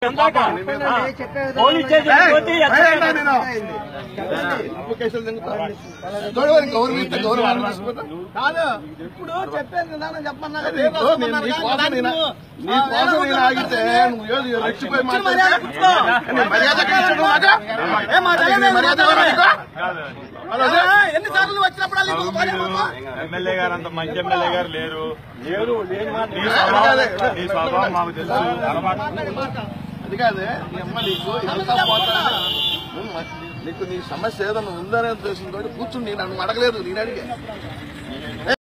అందాక పోలీస్ ఏయ్, స్టేషన్ పోతే ఏయ్, ఏంటా నేను? చెప్పండి. అప్లికేషన్ తింగుతా. చూడవాలి గౌరవించే గౌరవాన్ని తీసుకుంటా. కాదు ఇప్పుడు చెప్పాను నిదానం చెప్పమన్నా అది నీకు నేను నీ కోసం నేను నీ కోసం నేను ఆగితే నువ్వు ఏదో రెచ్చిపోయి మాట్లాడితే నీ మర్యాద ఇచ్చాడు మాట నీ మర్యాద ఎవరు నీకు? అలాగే ఎన్నిసార్లు వచ్చినప్పుడు నీకు ఒక పని అవ్వదా? ఎమ్మెల్యే గారు అంత మంచి ఎమ్మెల్యే గారు లేరు లేరు లేని మాట నీ స్వభావం నీ స్వభావం మాకు తెలుసు అలవాటు అది కాదే నీ అమ్మ నీకు ఇదంతా పోతానే నువ్వు మ- నీకు నీ సమస్య ఏదైనా ఉందనే ఉద్దేశంతో కూర్చుని నన్ను అడగలేదు నేను అడిగే